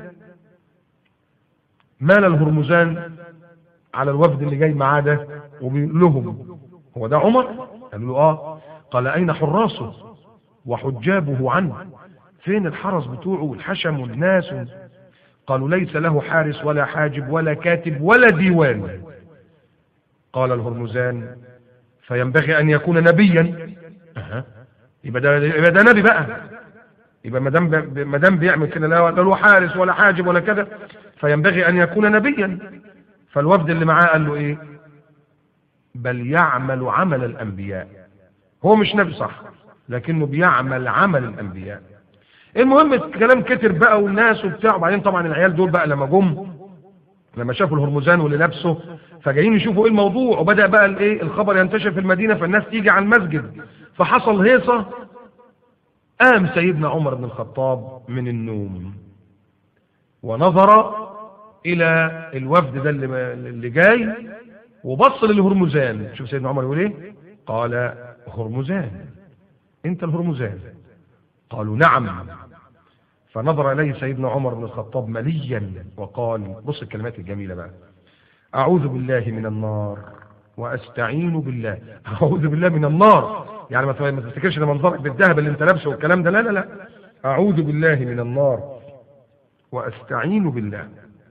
مال الهرمزان على الوفد اللي جاي معاه ده وبيقول لهم هو ده عمر قالوا له اه قال أين حراسه وحجابه عنه فين الحرس بتوعه والحشم والناس قالوا ليس له حارس ولا حاجب ولا كاتب ولا ديوان قال الهرمزان فينبغي ان يكون نبيا أه. يبقى ده يبقى ده نبي بقى يبقى ما دام ما دام بيعمل كده لا له حارس ولا حاجب ولا كذا فينبغي ان يكون نبيا فالوفد اللي معاه قال له ايه بل يعمل عمل الانبياء هو مش نبي صح لكنه بيعمل عمل الانبياء المهم الكلام كتر بقى والناس وبتاع وبعدين طبعا العيال دول بقى لما جم لما شافوا الهرمزان واللي لابسه فجايين يشوفوا ايه الموضوع وبدا بقى الايه الخبر ينتشر في المدينه فالناس تيجي على المسجد فحصل هيصه قام سيدنا عمر بن الخطاب من النوم ونظر الى الوفد ده اللي, اللي جاي وبص للهرمزان شوف سيدنا عمر يقول ايه قال هرمزان انت الهرمزان قالوا نعم فنظر إليه سيدنا عمر بن الخطاب مليا وقال بص الكلمات الجميلة بقى أعوذ بالله من النار وأستعين بالله أعوذ بالله من النار يعني ما تفتكرش ده منظرك بالذهب اللي انت لابسه والكلام ده لا لا لا أعوذ بالله من النار وأستعين بالله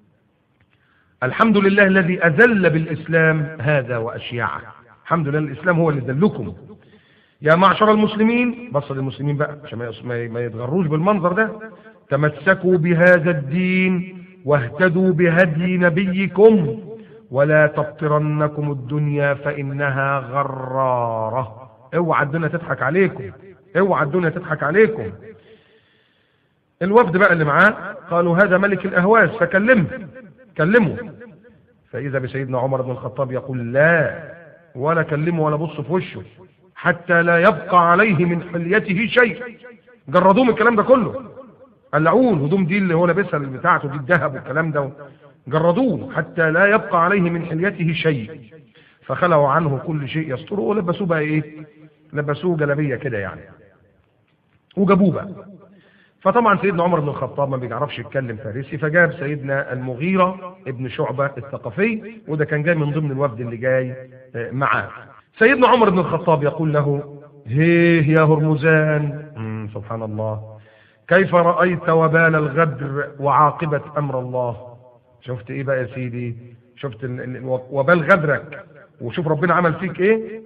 الحمد لله الذي أذل بالإسلام هذا وأشياعه الحمد لله الإسلام هو اللي دلكم يا معشر المسلمين بص للمسلمين بقى عشان ما يص- ما- ما يتغروش بالمنظر ده تمسكوا بهذا الدين واهتدوا بهدي نبيكم ولا تبطرنكم الدنيا فإنها غرارة اوعى الدنيا تضحك عليكم اوعى الدنيا تضحك عليكم الوفد بقى اللي معاه قالوا هذا ملك الأهواز فكلمه كلمه فإذا بسيدنا عمر بن الخطاب يقول لا ولا كلمه ولا بص في وشه حتى لا يبقى عليه من حليته شيء جردوه من الكلام ده كله قلعوه الهدوم دي اللي هو لابسها اللي بتاعته دي الذهب والكلام ده جردوه حتى لا يبقى عليه من حليته شيء فخلعوا عنه كل شيء يستره ولبسوه بقى ايه لبسوه جلابيه كده يعني وجابوه بقى فطبعا سيدنا عمر بن الخطاب ما بيعرفش يتكلم فارسي فجاب سيدنا المغيرة ابن شعبة الثقفي وده كان جاي من ضمن الوفد اللي جاي آه، معاه سيدنا عمر بن الخطاب يقول له هيه يا هرمزان مم، سبحان الله كيف رأيت وبال الغدر وعاقبة أمر الله شفت ايه بقى يا سيدي شفت ال- ال- وبال غدرك وشوف ربنا عمل فيك ايه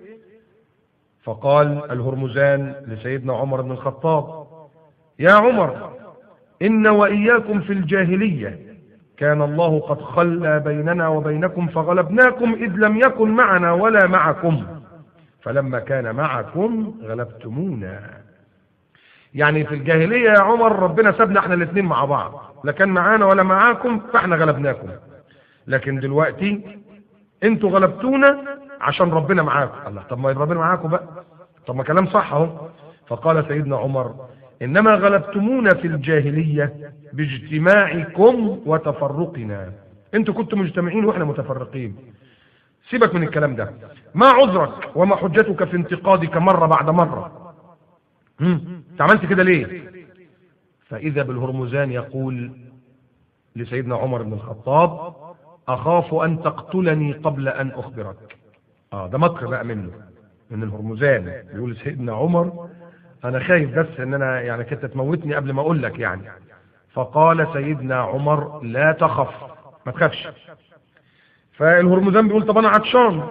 فقال الهرمزان لسيدنا عمر بن الخطاب يا عمر إن وإياكم في الجاهلية كان الله قد خلى بيننا وبينكم فغلبناكم إذ لم يكن معنا ولا معكم فلما كان معكم غلبتمونا يعني في الجاهلية يا عمر ربنا سابنا احنا الاثنين مع بعض لا كان معانا ولا معاكم فاحنا غلبناكم لكن دلوقتي انتوا غلبتونا عشان ربنا معاكم الله طب ما ربنا معاكم بقى طب ما كلام صح اهو فقال سيدنا عمر انما غلبتمونا في الجاهليه باجتماعكم وتفرقنا انتوا كنتوا مجتمعين واحنا متفرقين سيبك من الكلام ده ما عذرك وما حجتك في انتقادك مره بعد مره هم؟ انت عملت كده ليه فاذا بالهرمزان يقول لسيدنا عمر بن الخطاب اخاف ان تقتلني قبل ان اخبرك اه ده مكر بقى منه من الهرمزان بيقول سيدنا عمر انا خايف بس ان انا يعني كنت تموتني قبل ما اقول لك يعني فقال سيدنا عمر لا تخف ما تخافش فالهرمزان بيقول طب انا عطشان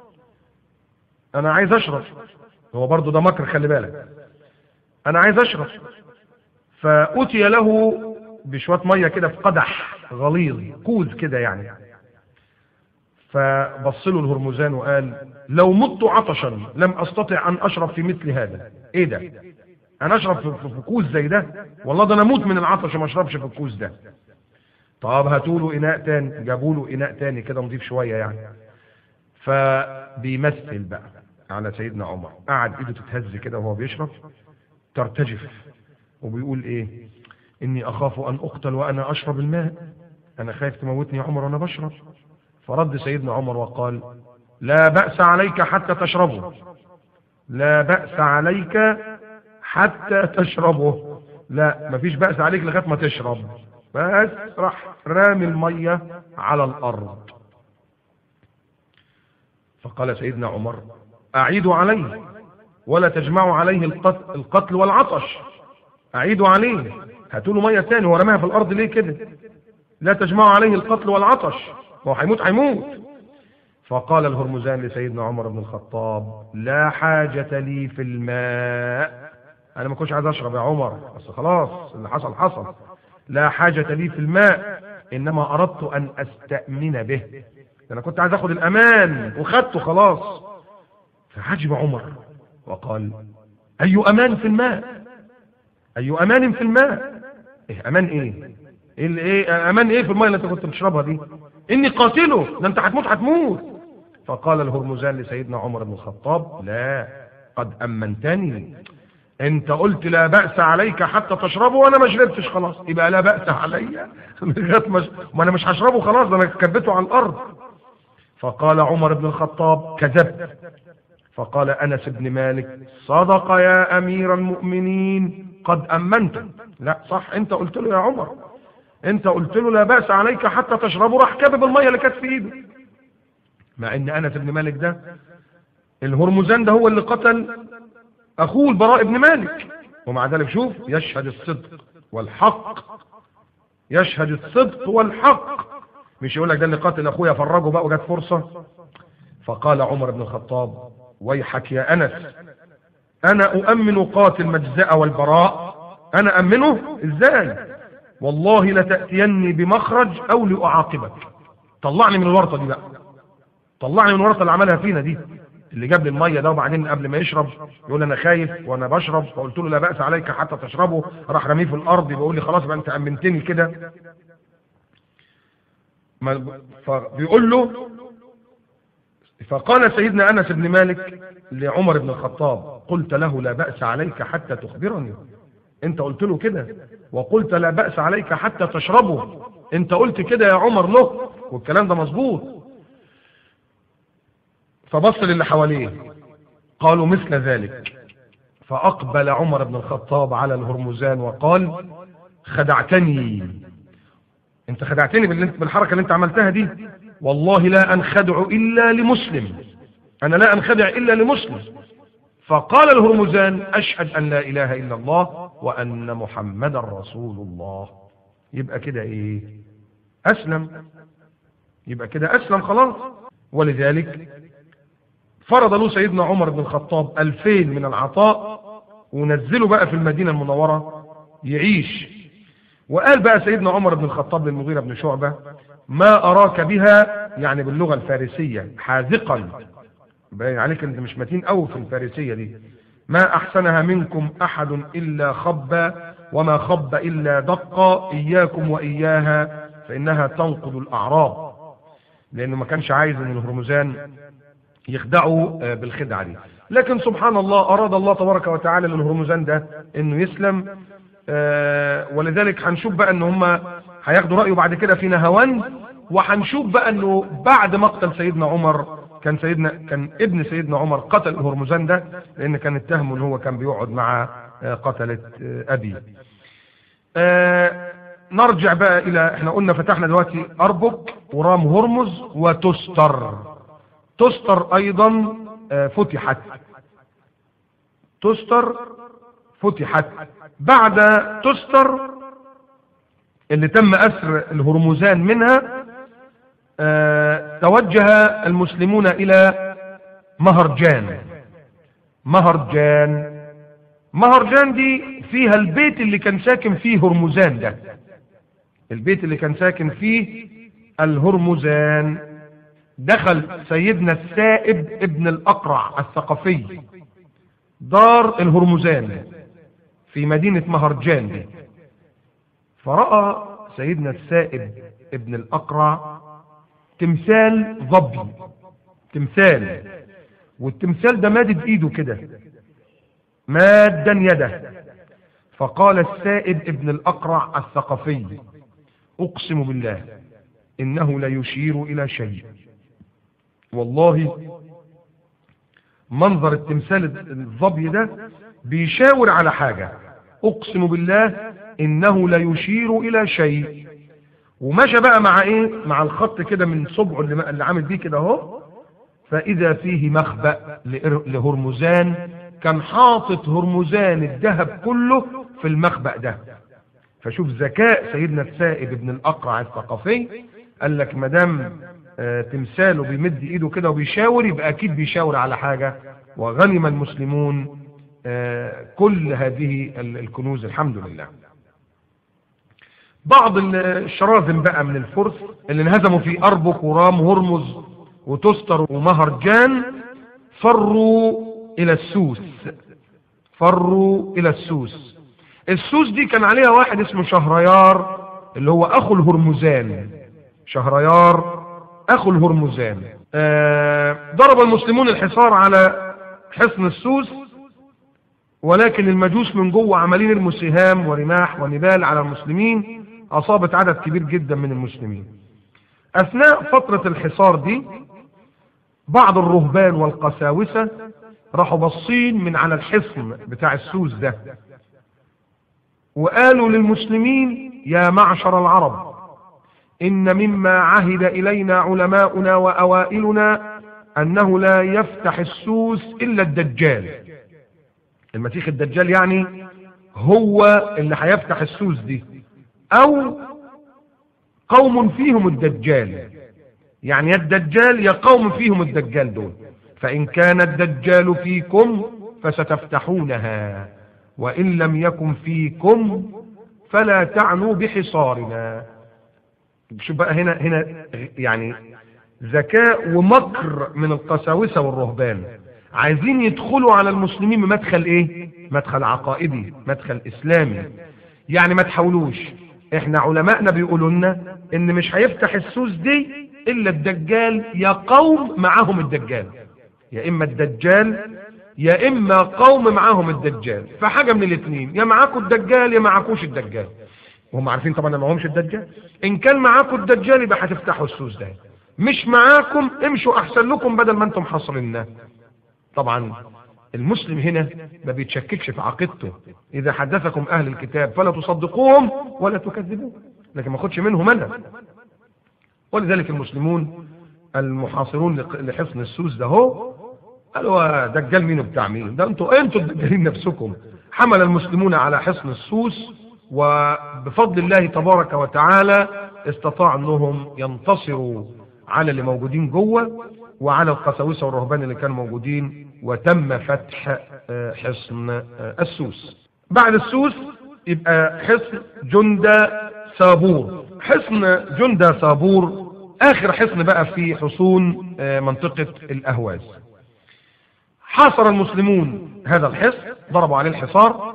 انا عايز اشرب هو برضو ده مكر خلي بالك انا عايز اشرب فأتي له بشوية مية كده في قدح غليظ كوز كده يعني فبص له الهرمزان وقال لو مت عطشا لم استطع ان اشرب في مثل هذا ايه ده انا اشرب في, في, في كوز زي ده والله ده انا اموت من العطش وما اشربش في الكوز ده طب هاتوا له اناء تاني جابوا له اناء تاني كده نضيف شويه يعني فبيمثل بقى على سيدنا عمر قعد ايده تتهز كده وهو بيشرب ترتجف وبيقول ايه اني اخاف ان اقتل وانا اشرب الماء انا خايف تموتني يا عمر وانا بشرب فرد سيدنا عمر وقال لا بأس عليك حتى تشربه لا بأس عليك حتى تشربه لا مفيش بأس عليك لغاية ما تشرب بس راح رامي المية على الأرض فقال سيدنا عمر أعيدوا عليه ولا تجمعوا عليه القتل, القتل والعطش أعيدوا عليه هاتوا له مية تاني ورماها في الأرض ليه كده لا تجمعوا عليه القتل والعطش هو هيموت هيموت فقال الهرمزان لسيدنا عمر بن الخطاب لا حاجة لي في الماء أنا ما كنتش عايز أشرب يا عمر بس خلاص اللي حصل حصل لا حاجة لي في الماء إنما أردت أن أستأمن به أنا كنت عايز أخد الأمان وخدته خلاص فعجب عمر وقال أي أمان في الماء أي أمان في الماء إيه أمان إيه إيه اللي إيه أمان إيه في الماء اللي أنت كنت بتشربها دي إني قاتله ده أنت هتموت هتموت فقال الهرمزان لسيدنا عمر بن الخطاب لا قد أمنتني انت قلت لا بأس عليك حتى تشربه وانا ما شربتش خلاص يبقى لا بأس علي لغايه ما ما انا مش هشربه خلاص ده انا كبته على الارض فقال عمر بن الخطاب كذبت فقال انس بن مالك صدق يا امير المؤمنين قد امنت لا صح انت قلت له يا عمر انت قلت له لا بأس عليك حتى تشربه راح كبب الميه اللي كانت في ايده مع ان انس بن مالك ده الهرمزان ده هو اللي قتل اخوه البراء بن مالك ومع ذلك شوف يشهد الصدق والحق يشهد الصدق والحق مش يقول لك ده اللي قاتل اخويا فرجه بقى وجت فرصه فقال عمر بن الخطاب ويحك يا انس انا اؤمن قاتل مجزأ والبراء انا امنه ازاي والله لتأتيني بمخرج او لاعاقبك طلعني من الورطه دي بقى طلعني من الورطه اللي عملها فينا دي اللي جاب لي الميه ده وبعدين قبل ما يشرب يقول انا خايف وانا بشرب فقلت له لا باس عليك حتى تشربه راح رميه في الارض بيقول لي خلاص بقى انت امنتني كده ما- فبيقول له فقال سيدنا انس بن مالك لعمر بن الخطاب قلت له لا باس عليك حتى تخبرني انت قلت له كده وقلت لا باس عليك حتى تشربه انت قلت كده يا عمر له والكلام ده مظبوط فبص للي حواليه قالوا مثل ذلك فأقبل عمر بن الخطاب على الهرمزان وقال خدعتني انت خدعتني باللي انت- بالحركة اللي انت عملتها دي والله لا انخدع الا لمسلم انا لا انخدع الا لمسلم فقال الهرمزان اشهد ان لا اله الا الله وان محمدا رسول الله يبقى كده ايه اسلم يبقى كده اسلم خلاص ولذلك فرض له سيدنا عمر بن الخطاب ألفين من العطاء ونزله بقى في المدينة المنورة يعيش وقال بقى سيدنا عمر بن الخطاب للمغيرة بن شعبة ما أراك بها يعني باللغة الفارسية حاذقا باين عليك انت مش متين قوي في الفارسية دي ما أحسنها منكم أحد إلا خب وما خب إلا دق إياكم وإياها فإنها تنقض الأعراض لأنه ما كانش عايز أن الهرمزان يخدعوا آه، بالخدعة دي لكن سبحان الله أراد الله تبارك وتعالى للهرمزان ده أنه يسلم آه، ولذلك هنشوف بقى أن هم هياخدوا رأيه بعد كده في نهوان وهنشوف بقى أنه بعد مقتل سيدنا عمر كان سيدنا كان ابن سيدنا عمر قتل الهرمزان ده لأن كان اتهمه أن هو كان بيقعد مع آه، قتلة آه، أبيه آه، نرجع بقى إلى احنا قلنا فتحنا دلوقتي أربك ورام هرمز وتستر تستر ايضا آه، فتحت تستر فتحت بعد تستر اللي تم اسر الهرمزان منها آه، توجه المسلمون الى مهرجان مهرجان مهرجان دي فيها البيت اللي كان ساكن فيه هرمزان ده البيت اللي كان ساكن فيه الهرمزان دخل سيدنا السائب ابن الأقرع الثقفي دار الهرمزان في مدينة مهرجان دي فرأى سيدنا السائب ابن الأقرع تمثال ظبي تمثال والتمثال ده مادد ايده كده مادا يده فقال السائب ابن الأقرع الثقفي أقسم بالله إنه لا يشير إلى شيء والله منظر التمثال الظبي ده بيشاور على حاجة اقسم بالله انه لا يشير الى شيء ومشى بقى مع ايه مع الخط كده من صبعه اللي, اللي عامل بيه كده اهو فاذا فيه مخبأ لإر- لهرمزان كان حاطط هرمزان الذهب كله في المخبأ ده فشوف ذكاء سيدنا السائب ابن الاقرع الثقفي قال لك ما دام آه، تمثاله بيمد ايده كده وبيشاور يبقى اكيد بيشاور على حاجه وغنم المسلمون آه، كل هذه ال- الكنوز الحمد لله. بعض ال- الشراذم بقى من الفرس اللي انهزموا في اربك ورام هرمز وتستر ومهرجان فروا الى السوس فروا الى السوس السوس دي كان عليها واحد اسمه شهريار اللي هو اخو الهرمزان شهريار اخو الهرمزان آه ضرب المسلمون الحصار على حصن السوس ولكن المجوس من جوه عمالين يرموا سهام ورماح ونبال على المسلمين اصابت عدد كبير جدا من المسلمين اثناء فترة الحصار دي بعض الرهبان والقساوسة راحوا باصين من على الحصن بتاع السوس ده وقالوا للمسلمين يا معشر العرب إن مما عهد إلينا علماؤنا وأوائلنا أنه لا يفتح السوس إلا الدجال المسيح الدجال يعني هو اللي هيفتح السوس دي او قوم فيهم الدجال يعني يا الدجال يا قوم فيهم الدجال دول فإن كان الدجال فيكم فستفتحونها وإن لم يكن فيكم فلا تعنوا بحصارنا شوف بقى هنا هنا يعني ذكاء ومكر من القساوسة والرهبان عايزين يدخلوا على المسلمين بمدخل ايه مدخل عقائدي مدخل اسلامي يعني ما تحاولوش احنا علماءنا بيقولوا لنا ان مش هيفتح السوس دي الا الدجال يا قوم معاهم الدجال يا اما الدجال يا اما قوم معاهم الدجال فحاجه من الاثنين يا معاكم الدجال يا معاكوش الدجال وهم عارفين طبعا ما معهمش الدجال ان كان معاكم الدجال يبقى هتفتحوا السوس ده مش معاكم امشوا احسن لكم بدل ما انتم حاصريننا طبعا المسلم هنا ما بيتشككش في عقيدته اذا حدثكم اهل الكتاب فلا تصدقوهم ولا تكذبوهم لكن ما خدش منهم انا ولذلك المسلمون المحاصرون لحصن السوس ده هو قالوا دجال مين وبتاع مين ده انتوا انتوا الدجالين نفسكم حمل المسلمون على حصن السوس وبفضل الله تبارك وتعالى استطاع انهم ينتصروا على اللي موجودين جوه وعلى القساوسه والرهبان اللي كانوا موجودين وتم فتح حصن السوس بعد السوس يبقى حصن جندة صابور حصن جندة صابور اخر حصن بقى في حصون منطقة الاهواز حاصر المسلمون هذا الحصن ضربوا عليه الحصار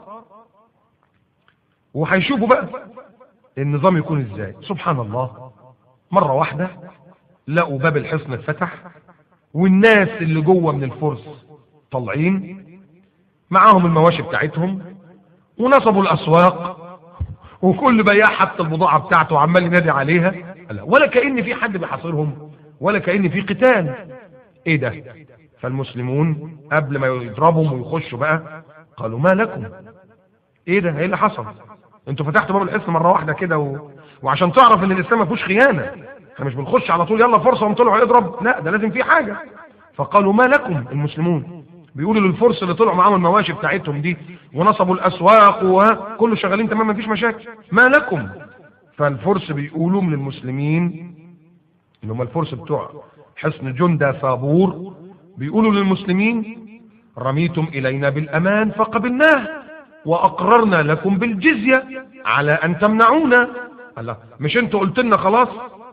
وهيشوفوا بقى النظام يكون ازاي سبحان الله مرة واحدة لقوا باب الحصن اتفتح والناس اللي جوه من الفرس طالعين معاهم المواشي بتاعتهم ونصبوا الاسواق وكل بياع حتى البضاعة بتاعته عمال ينادي عليها ولا كأن في حد بيحاصرهم ولا كأن في قتال ايه ده فالمسلمون قبل ما يضربهم ويخشوا بقى قالوا ما لكم ايه ده ايه اللي حصل انتوا فتحتوا باب الحصن مره واحده كده و... وعشان تعرف ان الاسلام ما فيهوش خيانه احنا مش بنخش على طول يلا فرصه وطلعوا يضرب لا ده لازم في حاجه فقالوا ما لكم المسلمون بيقولوا للفرس اللي طلعوا معاهم المواشي بتاعتهم دي ونصبوا الاسواق وكله شغالين تمام ما فيش مشاكل ما لكم فالفرس بيقولوا من المسلمين اللي هم الفرس بتوع حصن جندة صابور بيقولوا للمسلمين رميتم إلينا بالأمان فقبلناه وأقررنا لكم بالجزية على أن تمنعونا الله مش انتوا قلت لنا خلاص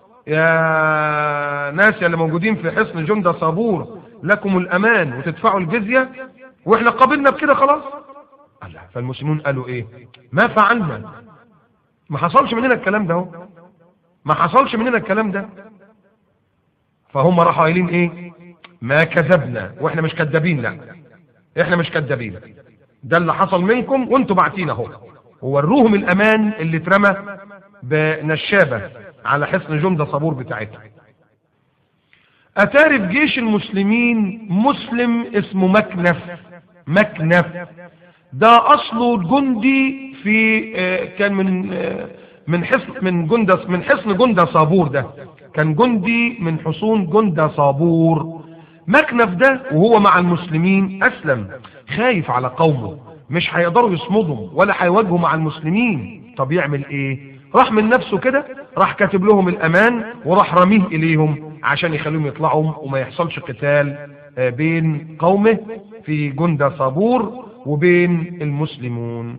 يا ناس اللي موجودين في حصن جندة صابور لكم الأمان وتدفعوا الجزية وإحنا قبلنا بكده خلاص الله فالمسلمون قالوا إيه ما فعلنا ما حصلش مننا الكلام ده هو. ما حصلش مننا الكلام ده فهم راحوا قايلين ايه ما كذبنا واحنا مش كذابين لا احنا مش كذابين ده اللي حصل منكم وانتوا باعتين اهو ووروهم الامان اللي اترمى بنشابه على حصن جندة صبور بتاعتها اتاري في جيش المسلمين مسلم اسمه مكنف مكنف ده اصله جندي في آه، كان من آه، من حصن من جندة من حصن جندة صابور ده كان جندي من حصون جندة صابور مكنف ده وهو مع المسلمين اسلم خايف على قومه مش هيقدروا يصمدوا ولا هيواجهوا مع المسلمين طب يعمل ايه راح من نفسه كده راح كاتب لهم الامان وراح رميه اليهم عشان يخليهم يطلعوا وما يحصلش قتال آه، بين قومه في جندة صابور وبين المسلمون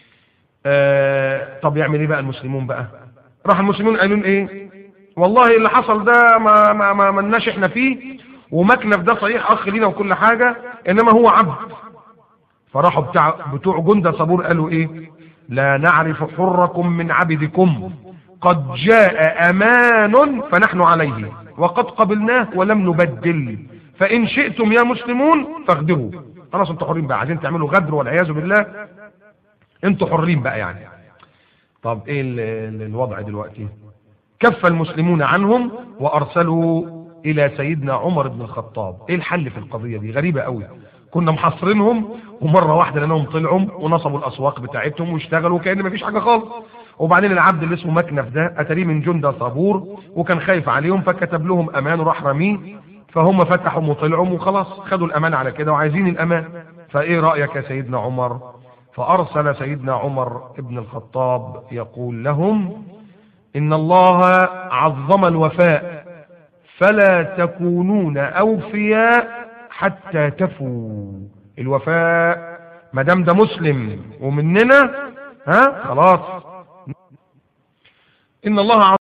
آه طب يعمل ايه بقى المسلمون بقى راح المسلمون قالوا ايه والله اللي حصل ده ما ما ما ملناش احنا فيه ومكنف ده صحيح اخ لينا وكل حاجة انما هو عبد فراحوا بتاع بتوع جندة صبور قالوا ايه لا نعرف حركم من عبدكم قد جاء امان فنحن عليه وقد قبلناه ولم نبدل فان شئتم يا مسلمون فاغدروا خلاص انتوا حرين بقى عايزين تعملوا غدر والعياذ بالله انتوا حرين بقى يعني طب ايه ال- ال- الوضع دلوقتي كف المسلمون عنهم وارسلوا الى سيدنا عمر بن الخطاب ايه الحل في القضية دي غريبة قوي كنا محاصرينهم ومرة واحدة لانهم طلعوا ونصبوا الاسواق بتاعتهم واشتغلوا كأن مفيش حاجة خالص وبعدين العبد اللي اسمه مكنف ده اتاريه من جندة صابور وكان خايف عليهم فكتب لهم امان وراح رميه فهم فتحوا وطلعوا وخلاص خدوا الامان على كده وعايزين الامان فايه رأيك يا سيدنا عمر فأرسل سيدنا عمر بن الخطاب يقول لهم إن الله عظم الوفاء فلا تكونون أوفياء حتى تفوا الوفاء ما دام ده مسلم ومننا ها خلاص إن الله